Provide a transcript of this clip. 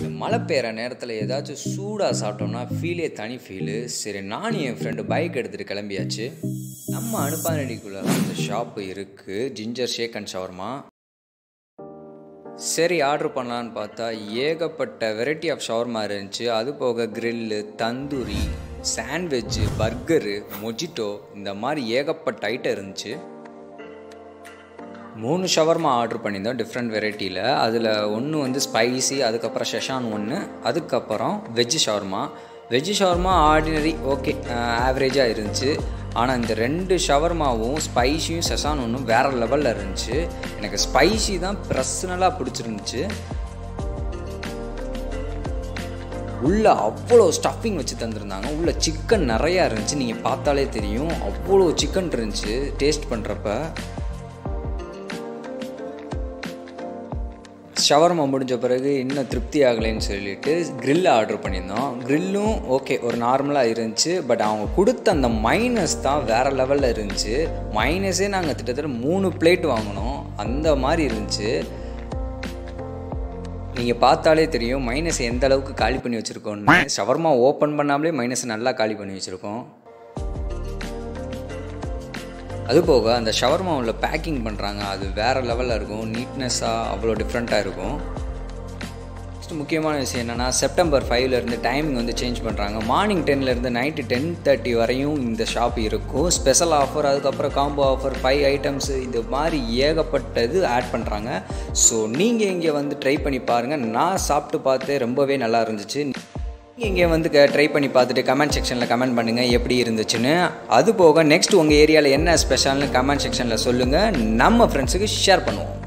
இந்த மழை பெய்கிற நேரத்தில் ஏதாச்சும் சூடாக சாப்பிட்டோம்னா ஃபீலே தனி ஃபீலு சரி நானும் என் ஃப்ரெண்டு பைக் எடுத்துகிட்டு கிளம்பியாச்சு நம்ம அனுப்பானடிக்குள்ளே அந்த ஷாப்பு இருக்குது ஜிஞ்சர் ஷேக் அண்ட் ஷவர்மா சரி ஆர்டர் பண்ணலான்னு பார்த்தா ஏகப்பட்ட வெரைட்டி ஆஃப் ஷவர்மா இருந்துச்சு அது போக grill tandoori sandwich burger mojito இந்த மாதிரி ஏகப்பட்ட ஐட்டம் இருந்துச்சு மூணு ஷவர்மா ஆர்டர் பண்ணியிருந்தோம் டிஃப்ரெண்ட் வெரைட்டியில் அதில் ஒன்று வந்து ஸ்பைசி அதுக்கப்புறம் ஷெஷான் ஒன்று அதுக்கப்புறம் veg shawarma veg shawarma ordinary okay ஆவரேஜாக இருந்துச்சு ஆனால் இந்த ரெண்டு ஷவர்மாவும் ஸ்பைசியும் செசான் ஒன்றும் வேறு லெவலில் இருந்துச்சு எனக்கு ஸ்பைசி தான் பர்சனலாக பிடிச்சிருந்துச்சு உள்ளே அவ்வளோ ஸ்டஃபிங் வச்சு தந்திருந்தாங்க உள்ளே சிக்கன் நிறையா இருந்துச்சு நீங்கள் பார்த்தாலே தெரியும் அவ்வளோ சிக்கன் இருந்துச்சு டேஸ்ட் பண்ணுறப்ப ஷவர்மா முடிஞ்ச பிறகு இன்னும் திருப்தி ஆகலைன்னு சொல்லிட்டு grill ஆர்டர் பண்ணியிருந்தோம் க்ரில்லும் ஓகே ஒரு நார்மலாக இருந்துச்சு பட் அவங்க கொடுத்த அந்த மைனஸ் தான் வேறு லெவலில் இருந்துச்சு மைனஸே நாங்கள் கிட்டத்தட்ட மூணு பிளேட் வாங்கினோம் அந்த மாதிரி இருந்துச்சு நீங்கள் பார்த்தாலே தெரியும் மைனஸ் எந்த அளவுக்கு காலி பண்ணி வச்சுருக்கோன்னு ஷவர்மா ஓப்பன் பண்ணாமலே மைனஸ் நல்லா காலி பண்ணி வச்சுருக்கோம் அது போக அந்த ஷவர்மா உள்ள பேக்கிங் பண்ணுறாங்க அது வேறு லெவலில் இருக்கும் நீட்னஸாக அவ்வளோ டிஃப்ரெண்ட்டாக இருக்கும் நெக்ஸ்ட் முக்கியமான விஷயம் என்னென்னா செப்டம்பர் ஃபைவ்லேருந்து டைமிங் வந்து சேஞ்ச் பண்ணுறாங்க மார்னிங் டென்லேருந்து நைட்டு டென் தேர்ட்டி வரையும் இந்த ஷாப் இருக்கும் ஸ்பெஷல் ஆஃபர் அதுக்கப்புறம் காம்போ ஆஃபர் ஃபைவ் ஐட்டம்ஸ் இது மாதிரி ஏகப்பட்டது ஆட் பண்ணுறாங்க ஸோ நீங்கள் இங்கே வந்து ட்ரை பண்ணி பாருங்கள் நான் சாப்பிட்டு பார்த்து ரொம்பவே நல்லா இருந்துச்சு நீங்கள் இங்கே வந்து ட்ரை பண்ணி பார்த்துட்டு கமெண்ட் செக்ஷனில் கமெண்ட் பண்ணுங்கள் எப்படி இருந்துச்சுன்னு அது போக நெக்ஸ்ட் உங்கள் ஏரியாவில் என்ன ஸ்பெஷல்னு கமெண்ட் செக்ஷனில் சொல்லுங்கள் நம்ம ஃப்ரெண்ட்ஸுக்கு ஷேர் பண்ணுவோம்